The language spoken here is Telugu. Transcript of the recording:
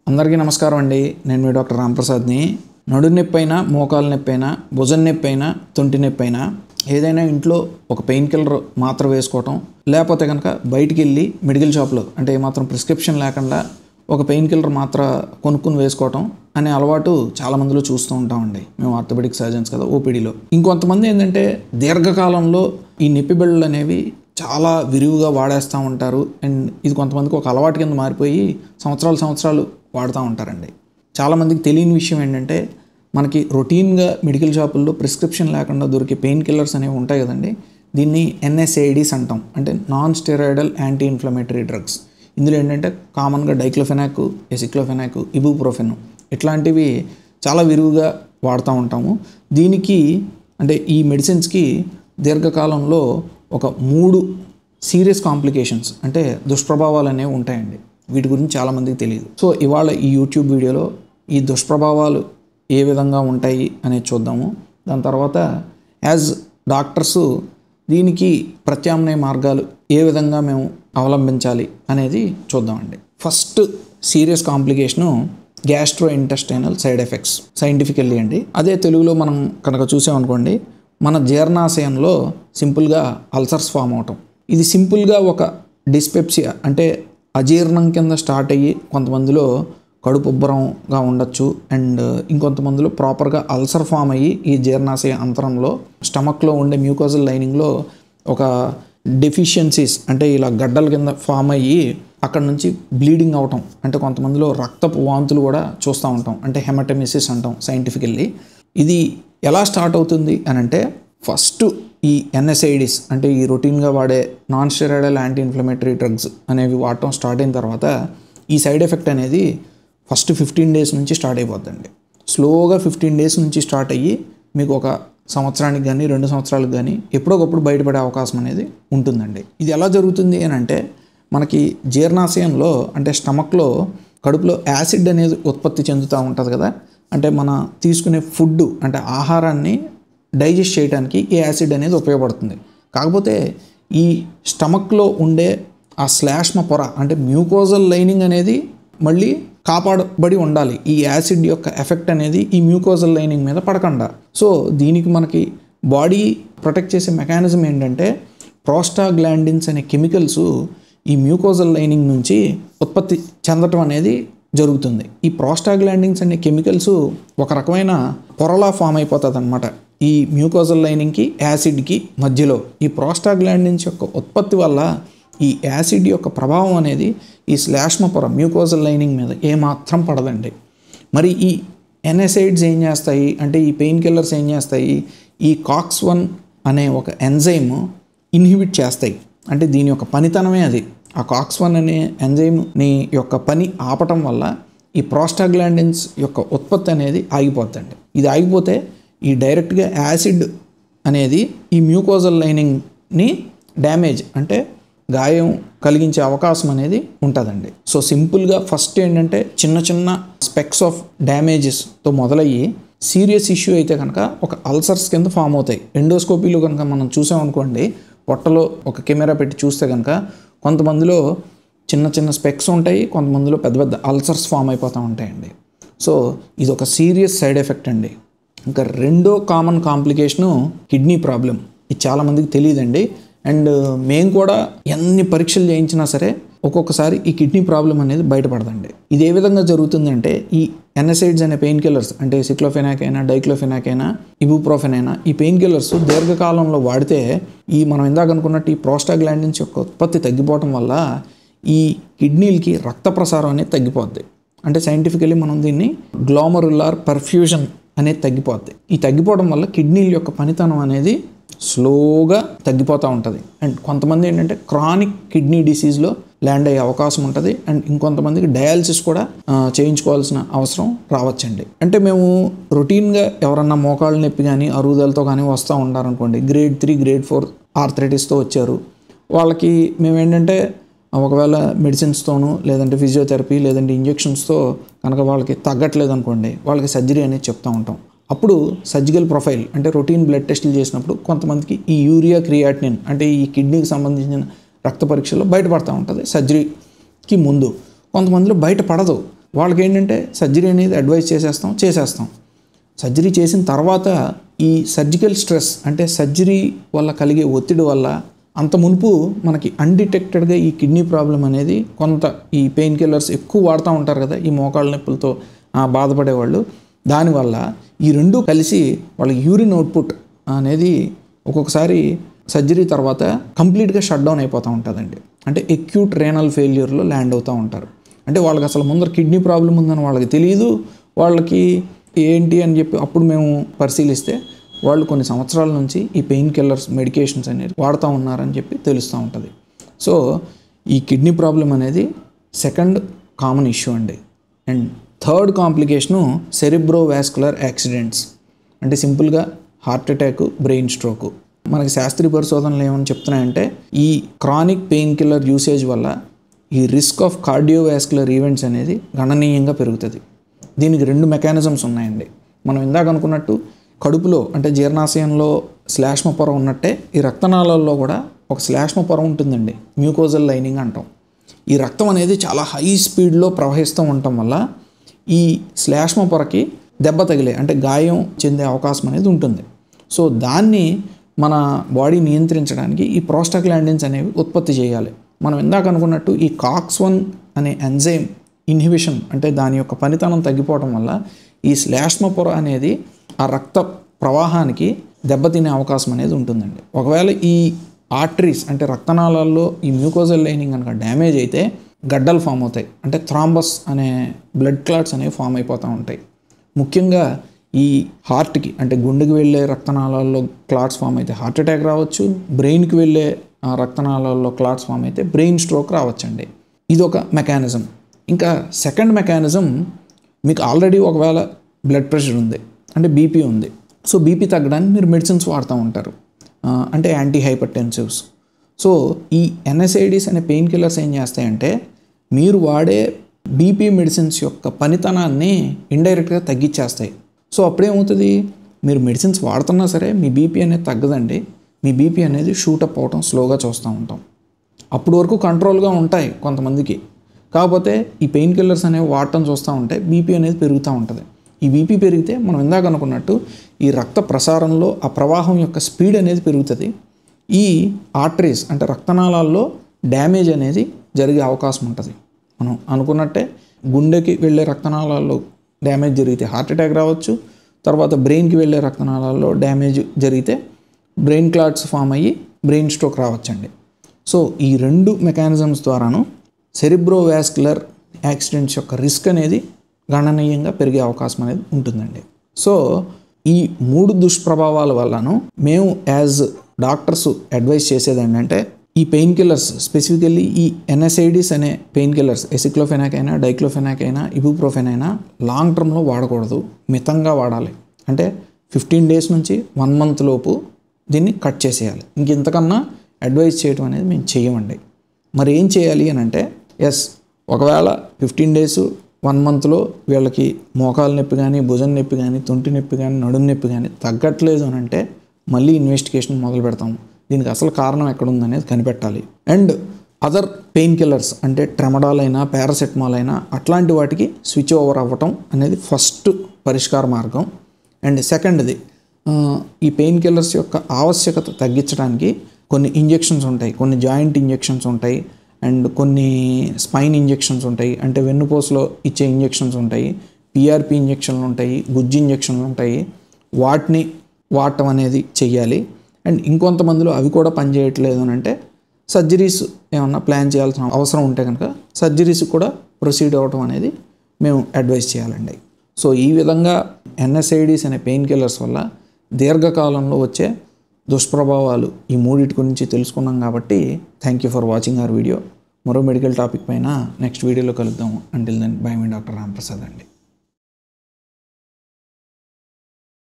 అందరికీ నమస్కారం అండి నేను మీ డాక్టర్ రాంప్రసాద్ని నడు నొప్పి అయినా మోకాలు నొప్పి అయినా భుజం నొప్పి అయినా తొంటి నొప్పి అయినా ఏదైనా ఇంట్లో ఒక పెయిన్ కిల్లర్ మాత్ర వేసుకోవటం లేకపోతే కనుక బయటికి వెళ్ళి మెడికల్ షాప్లో అంటే ఏమాత్రం ప్రిస్క్రిప్షన్ లేకుండా ఒక పెయిన్ కిల్లర్ మాత్ర కొనుక్కుని వేసుకోవటం అనే అలవాటు చాలా మందిలో చూస్తూ ఉంటామండి మేము ఆర్థోపెడిక్ సర్జన్స్ కదా ఓపీడీలో ఇంకొంతమంది ఏంటంటే దీర్ఘకాలంలో ఈ నొప్పి బిళ్ళలు అనేవి చాలా విరివిగా వాడేస్తూ ఉంటారు అండ్ ఇది కొంతమందికి ఒక అలవాటు కింద మారిపోయి సంవత్సరాలు సంవత్సరాలు వాడుతూ ఉంటారండి చాలామందికి తెలియని విషయం ఏంటంటే మనకి రొటీన్గా మెడికల్ షాపుల్లో ప్రిస్క్రిప్షన్ లేకుండా దొరికే పెయిన్ కిల్లర్స్ అనేవి ఉంటాయి కదండి దీన్ని ఎన్ఎస్ఏడిస్ అంటాం అంటే non steroidal anti inflammatory drugs ఇందులో ఏంటంటే కామన్గా డైక్లోఫెనాక్ ఎసిక్లోఫెనాక్ ఇబుప్రోఫెన్ ఇట్లాంటివి చాలా విరివిగా వాడుతూ ఉంటాము దీనికి అంటే ఈ మెడిసిన్స్కి దీర్ఘకాలంలో ఒక మూడు సీరియస్ కాంప్లికేషన్స్ అంటే దుష్ప్రభావాలు అనేవి ఉంటాయండి వీటి గురించి చాలామందికి తెలియదు సో ఇవాళ ఈ యూట్యూబ్ వీడియోలో ఈ దుష్ప్రభావాలు ఏ విధంగా ఉంటాయి అనేది చూద్దాము దాని తర్వాత యాజ్ డాక్టర్స్ దీనికి ప్రత్యామ్నాయ మార్గాలు ఏ విధంగా మేము అవలంబించాలి అనేది చూద్దామండి first serious complication gastro intestinal side effects scientifically అండి అదే తెలుగులో మనం కనుక చూసామనుకోండి మన జీర్ణాశయంలో సింపుల్గా అల్సర్స్ ఫామ్ అవటం ఇది సింపుల్గా ఒక డిస్పెప్సియా అంటే అజీర్ణం కింద స్టార్ట్ అయ్యి కొంతమందిలో కడుపు ఉబ్బరంగా ఉండొచ్చు అండ్ ఇంకొంతమందిలో ప్రాపర్గా అల్సర్ ఫామ్ అయ్యి ఈ జీర్ణాశయ అంతరంలో స్టమక్లో ఉండే మ్యూకోజల్ లైనింగ్లో ఒక డెఫిషియన్సీస్ అంటే ఇలా గడ్డల కింద ఫామ్ అయ్యి అక్కడ నుంచి బ్లీడింగ్ అవటం అంటే కొంతమందిలో రక్తపు వాంతులు కూడా చూస్తూ ఉంటాం అంటే హెమటమిసిస్ అంటాం సైంటిఫికల్లీ ఇది ఎలా స్టార్ట్ అవుతుంది అని అంటే ఫస్ట్ ఈ ఎన్ఎస్ఐడిస్ అంటే ఈ రొటీన్గా వాడే non steroidal anti inflammatory drugs అనేవి వాడటం స్టార్ట్ అయిన తర్వాత ఈ సైడ్ ఎఫెక్ట్ అనేది ఫస్ట్ ఫిఫ్టీన్ డేస్ నుంచి స్టార్ట్ అయిపోద్దండి స్లోగా ఫిఫ్టీన్ డేస్ నుంచి స్టార్ట్ అయ్యి మీకు ఒక సంవత్సరానికి కానీ రెండు సంవత్సరాలకు కానీ ఎప్పుడొకప్పుడు బయటపడే అవకాశం అనేది ఉంటుందండి ఇది ఎలా జరుగుతుంది అని అంటే మనకి జీర్ణాశయంలో అంటే స్టమక్లో కడుపులో యాసిడ్ అనేది ఉత్పత్తి చెందుతూ ఉంటుంది కదా అంటే మన తీసుకునే ఫుడ్ అంటే ఆహారాన్ని డైజెస్ట్ చేయడానికి ఈ యాసిడ్ అనేది ఉపయోగపడుతుంది కాకపోతే ఈ స్టమక్లో ఉండే ఆ శ్లాష్మ పొర అంటే మ్యూకోజల్ లైనింగ్ అనేది మళ్ళీ కాపాడబడి ఉండాలి ఈ యాసిడ్ యొక్క ఎఫెక్ట్ అనేది ఈ మ్యూకోజల్ లైనింగ్ మీద పడకుండా సో దీనికి మనకి బాడీ ప్రొటెక్ట్ చేసే మెకానిజం ఏంటంటే ప్రోస్టాగ్లాండిన్స్ అనే కెమికల్స్ ఈ మ్యూకోజల్ లైనింగ్ నుంచి ఉత్పత్తి చెందటం అనేది జరుగుతుంది ఈ ప్రోస్టాగ్లాండిన్స్ అనే కెమికల్స్ ఒక రకమైన పొరలా ఫామ్ అయిపోతుంది అనమాట ఈ మ్యూకోజల్ లైనింగ్కి యాసిడ్కి మధ్యలో ఈ ప్రోస్టాగ్లాండిన్స్ యొక్క ఉత్పత్తి వల్ల ఈ యాసిడ్ యొక్క ప్రభావం అనేది ఈ శ్లాష్మ పొర మ్యూకోజల్ లైనింగ్ మీద ఏమాత్రం పడదండి మరి ఈ ఎన్ఎసైడ్స్ ఏం చేస్తాయి అంటే ఈ పెయిన్ కిల్లర్స్ ఏం చేస్తాయి ఈ కాక్స్ వన్ అనే ఒక ఎంజైమ్ ఇన్హిబిట్ చేస్తాయి అంటే దీని యొక్క పనితనమే అది ఆ కాక్స్ వన్ అనే ఎంజైమ్ని యొక్క పని ఆపటం వల్ల ఈ ప్రోస్టాగ్లాండిన్స్ యొక్క ఉత్పత్తి అనేది ఆగిపోద్దండి ఇది ఆగిపోతే ఈ డైరెక్ట్గా యాసిడ్ అనేది ఈ మ్యూకోజల్ లైనింగ్ని డ్యామేజ్ అంటే గాయం కలిగించే అవకాశం అనేది ఉంటుందండి సో సింపుల్గా ఫస్ట్ ఏంటంటే చిన్న చిన్న స్పెక్స్ ఆఫ్ డ్యామేజెస్తో మొదలయ్యి సీరియస్ ఇష్యూ అయితే కనుక ఒక అల్సర్స్ కింద ఫామ్ అవుతాయి ఎండోస్కోపీలో కనుక మనం చూసామనుకోండి పొట్టలో ఒక కెమెరా పెట్టి చూస్తే కనుక కొంతమందిలో చిన్న చిన్న స్పెక్స్ ఉంటాయి కొంతమందిలో పెద్ద పెద్ద అల్సర్స్ ఫామ్ అయిపోతూ ఉంటాయండి సో ఇది ఒక సీరియస్ సైడ్ ఎఫెక్ట్ అండి ఇంకా రెండో కామన్ కాంప్లికేషను కిడ్నీ ప్రాబ్లం ఇది చాలామందికి తెలియదండి అండ్ మేము కూడా ఎన్ని పరీక్షలు చేయించినా సరే ఒక్కొక్కసారి ఈ కిడ్నీ ప్రాబ్లం అనేది బయటపడదండి ఇది ఏ విధంగా జరుగుతుందంటే ఈ ఎన్ఎసైడ్స్ అనే పెయిన్ కిల్లర్స్ అంటే సిక్లోఫెనాక్ అయినా డైక్లోఫెనాక్ అయినా ఇబుప్రోఫెన్ అయినా ఈ పెయిన్ కిల్లర్స్ దీర్ఘకాలంలో వాడితే ఈ మనం ఇందాక అనుకున్నట్టు ఈ ప్రోస్టాగ్లాండిన్స్ యొక్క ఉత్పత్తి తగ్గిపోవటం వల్ల ఈ కిడ్నీలకి రక్త ప్రసారం అనేది తగ్గిపోద్ది అంటే సైంటిఫికలీ మనం దీన్ని గ్లోమరులార్ పర్ఫ్యూజన్ అనేది తగ్గిపోద్ది ఈ తగ్గిపోవడం వల్ల కిడ్నీల యొక్క పనితనం అనేది స్లోగా తగ్గిపోతూ ఉంటుంది అండ్ కొంతమంది ఏంటంటే క్రానిక్ కిడ్నీ డిసీజ్లో ల్యాండ్ అయ్యే అవకాశం ఉంటుంది అండ్ ఇంకొంతమందికి డయాలసిస్ కూడా ఆ, చేయించుకోవాల్సిన అవసరం రావచ్చండి అంటే మేము రొటీన్గా ఎవరన్నా మోకాళ్ళ నొప్పి కానీ అరుగుదలతో కానీ వస్తూ ఉంటారనుకోండి గ్రేడ్ త్రీ గ్రేడ్ ఫోర్ ఆర్థరైటిస్తో వచ్చారు వాళ్ళకి మేము ఏంటంటే ఒకవేళ మెడిసిన్స్తోనూ లేదంటే ఫిజియోథెరపీ లేదంటే ఇంజెక్షన్స్తో కనుక వాళ్ళకి తగ్గట్లేదు అనుకోండి వాళ్ళకి సర్జరీ అనేది చెప్తూ ఉంటాం అప్పుడు సర్జికల్ ప్రొఫైల్ అంటే రొటీన్ బ్లడ్ టెస్టులు చేసినప్పుడు కొంతమందికి ఈ యూరియా క్రియాటినిన్ అంటే ఈ కిడ్నీకి సంబంధించిన రక్త పరీక్షలో బయటపడతా ఉంటుంది సర్జరీకి ముందు కొంతమందిలో బయట పడదు వాళ్ళకి ఏంటంటే సర్జరీ అనేది అడ్వైస్ చేసేస్తాం చేసేస్తాం సర్జరీ చేసిన తర్వాత ఈ సర్జికల్ స్ట్రెస్ అంటే సర్జరీ వల్ల కలిగే ఒత్తిడి వల్ల అంత మునుపు మనకి అన్డిటెక్టెడ్గా ఈ కిడ్నీ ప్రాబ్లం అనేది కొంత ఈ పెయిన్ కిల్లర్స్ ఎక్కువ వాడుతూ ఉంటారు కదా ఈ మోకాళ్ళ నొప్పులతో ఆ, బాధపడేవాళ్ళు దానివల్ల ఈ రెండు కలిసి వాళ్ళ యూరిన్ అవుట్పుట్ అనేది ఒక్కొక్కసారి సర్జరీ తర్వాత కంప్లీట్గా షట్ డౌన్ అయిపోతూ ఉంటుందండి అంటే ఎక్యూట్ రేనల్ ఫెయిల్యూర్లో ల్యాండ్ అవుతూ ఉంటారు అంటే వాళ్ళకి అసలు ముందర కిడ్నీ ప్రాబ్లం ఉందని వాళ్ళకి తెలియదు వాళ్ళకి ఏంటి అని చెప్పి అప్పుడు మేము పరిశీలిస్తే వాళ్ళు కొన్ని సంవత్సరాల నుంచి ఈ పెయిన్ కిల్లర్స్ మెడికేషన్స్ అనేది వాడుతూ ఉన్నారని చెప్పి తెలుస్తూ ఉంటుంది సో ఈ కిడ్నీ ప్రాబ్లం అనేది సెకండ్ కామన్ ఇష్యూ అండి and third complication cerebro vascular accidents అంటే సింపుల్గా హార్ట్ అటాక్ బ్రెయిన్ స్ట్రోక్ మనకి శాస్త్రీయ పరిశోధనలు ఏమని చెప్తున్నాయంటే ఈ క్రానిక్ పెయిన్ కిల్లర్ యూసేజ్ వల్ల ఈ రిస్క్ ఆఫ్ కార్డియోవాస్కులర్ ఈవెంట్స్ అనేది గణనీయంగా పెరుగుతుంది దీనికి రెండు మెకానిజమ్స్ ఉన్నాయండి మనం ఇందాక అనుకున్నట్టు కడుపులో అంటే జీర్ణాశయంలో శ్లాష్మ పొర ఉన్నట్టే ఈ రక్తనాళాల్లో కూడా ఒక శ్లాష్మ పొర ఉంటుందండి మ్యూకోజల్ లైనింగ్ అంటాం ఈ రక్తం అనేది చాలా హై స్పీడ్లో ప్రవహిస్తూ ఉండటం వల్ల ఈ శ్లాష్మ పొరకి దెబ్బ తగిలే అంటే గాయం చెందే అవకాశం అనేది ఉంటుంది సో దాన్ని మన బాడీ నియంత్రించడానికి ఈ ప్రోస్టాగ్లాండిన్స్ అనేవి ఉత్పత్తి చేయాలి మనం ఇందాక అనుకున్నట్టు ఈ కాక్స్ వన్ అనే ఎంజైమ్ ఇన్హిబిషన్ అంటే దాని యొక్క పనితనం తగ్గిపోవడం వల్ల ఈ శ్లాష్మ పొర అనేది ఆ రక్త ప్రవాహానికి దెబ్బతినే అవకాశం అనేది ఉంటుందండి ఒకవేళ ఈ ఆర్టరీస్ అంటే రక్తనాళాల్లో ఈ మ్యూకోజల్ లైనింగ్ కనుక డ్యామేజ్ అయితే గడ్డలు ఫామ్ అవుతాయి అంటే థ్రాంబస్ అనే బ్లడ్ క్లాట్స్ అనేవి ఫామ్ అయిపోతూ ఉంటాయి ముఖ్యంగా ఈ హార్ట్కి అంటే గుండెకి వెళ్ళే రక్తనాళాల్లో క్లాట్స్ ఫామ్ అయితే హార్ట్ అటాక్ రావచ్చు బ్రెయిన్కి వెళ్ళే ఆ రక్తనాళాల్లో క్లాట్స్ ఫామ్ అయితే బ్రెయిన్ స్ట్రోక్ రావచ్చండి ఇది ఒక మెకానిజం ఇంకా సెకండ్ మెకానిజం మీకు ఆల్రెడీ ఒకవేళ బ్లడ్ ప్రెషర్ ఉంది అంటే బీపీ ఉంది సో బీపీ తగ్గడానికి మీరు మెడిసిన్స్ వాడుతూ ఉంటారు ఆ, అంటే యాంటీ హైపర్టెన్సివ్స్ సో ఈ ఎన్ఎస్ఐడిస్ అనే పెయిన్ కిల్లర్స్ ఏం చేస్తాయంటే మీరు వాడే బీపీ మెడిసిన్స్ యొక్క పనితనాన్ని ఇండైరెక్ట్గా తగ్గించేస్తాయి సో అప్పుడేమవుతుంది మీరు మెడిసిన్స్ వాడుతున్నా సరే మీ బీపీ అనేది తగ్గదండి మీ బీపీ అనేది షూటప్ అవటం స్లోగా చూస్తూ ఉంటాం అప్పుడు వరకు కంట్రోల్గా ఉంటాయి కొంతమందికి కాకపోతే ఈ పెయిన్ కిల్లర్స్ అనేవి వాడటం చూస్తూ ఉంటే బీపీ అనేది పెరుగుతూ ఉంటుంది ఈ బీపీ పెరిగితే మనం ఇందాక అనుకున్నట్టు ఈ రక్త ప్రసారంలో ఆ ప్రవాహం యొక్క స్పీడ్ అనేది పెరుగుతుంది ఈ ఆర్టరీస్ అంటే రక్తనాళాల్లో డ్యామేజ్ అనేది జరిగే అవకాశం ఉంటుంది మనం అనుకున్నట్టే గుండెకి వెళ్ళే రక్తనాళాల్లో డ్యామేజ్ జరిగితే హార్ట్ అటాక్ రావచ్చు తర్వాత బ్రెయిన్కి వెళ్ళే రక్తనాళాల్లో డ్యామేజ్ జరిగితే బ్రెయిన్ క్లాట్స్ ఫామ్ అయ్యి బ్రెయిన్ స్ట్రోక్ రావచ్చండి సో ఈ రెండు మెకానిజమ్స్ ద్వారాను సెరిబ్రోవాస్కులర్ యాక్సిడెంట్స్ యొక్క రిస్క్ అనేది గణనీయంగా పెరిగే అవకాశం అనేది ఉంటుందండి సో ఈ మూడు దుష్ప్రభావాల వల్లను మేము యాజ్ డాక్టర్స్ అడ్వైస్ చేసేది ఏంటంటే ఈ పెయిన్ కిల్లర్స్ స్పెసిఫికల్లీ ఈ ఎన్ఎస్ఐడిస్ అనే పెయిన్ కిల్లర్స్ ఎసిక్లోఫెనాక్ అయినా డైక్లోఫెనాక్ అయినా ఇబుప్రోఫెన్ అయినా లాంగ్ టర్మ్లో వాడకూడదు మితంగా వాడాలి అంటే ఫిఫ్టీన్ డేస్ నుంచి వన్ మంత్ లోపు దీన్ని కట్ చేసేయాలి ఇంక ఇంతకన్నా అడ్వైస్ చేయడం అనేది మేము చేయమండి మరి ఏం చేయాలి అని అంటే ఎస్ ఒకవేళ ఫిఫ్టీన్ డేస్ వన్ మంత్లో వీళ్ళకి మోకాలు నొప్పి కానీ భుజం నొప్పి కానీ తొంటి నొప్పి కానీ నడుము నొప్పి కానీ తగ్గట్లేదు అని అంటే మళ్ళీ ఇన్వెస్టిగేషన్ మొదలు పెడతాము దీనికి అసలు కారణం ఎక్కడుందనేది కనిపెట్టాలి అండ్ అదర్ పెయిన్ కిల్లర్స్ అంటే ట్రెమడాల్ అయినా పారాసెటమాల్ అయినా అట్లాంటి వాటికి స్విచ్ ఓవర్ అవ్వటం అనేది ఫస్ట్ పరిష్కార మార్గం అండ్ సెకండ్ది ఆ, ఈ పెయిన్ కిల్లర్స్ యొక్క ఆవశ్యకత తగ్గించడానికి కొన్ని ఇంజెక్షన్స్ ఉంటాయి కొన్ని జాయింట్ ఇంజెక్షన్స్ ఉంటాయి అండ్ కొన్ని స్పైన్ ఇంజెక్షన్స్ ఉంటాయి అంటే వెన్నుపూసలో ఇచ్చే ఇంజెక్షన్స్ ఉంటాయి పిఆర్పి ఇంజెక్షన్లు ఉంటాయి గుజ్జు ఇంజెక్షన్లు ఉంటాయి వాటిని వాడటం అనేది చెయ్యాలి అండ్ ఇంకొంతమందిలో అవి కూడా పనిచేయట్లేదు అని అంటే సర్జరీస్ ఏమన్నా ప్లాన్ చేయాల్సిన అవసరం ఉంటే కనుక సర్జరీస్ కూడా ప్రొసీడ్ అవ్వటం అనేది మేము అడ్వైస్ చేయాలండి సో ఈ విధంగా ఎన్ఎస్ఐడిస్ అనే పెయిన్ కిల్లర్స్ వల్ల దీర్ఘకాలంలో వచ్చే దుష్ప్రభావాలు ఈ మూడింటి గురించి తెలుసుకున్నాం కాబట్టి thank you for watching our video మరో మెడికల్ టాపిక్ పైన నెక్స్ట్ వీడియోలో కలుద్దాం అంటిల్ దెన్ బై మీ డాక్టర్ రామప్రసాద్ అండి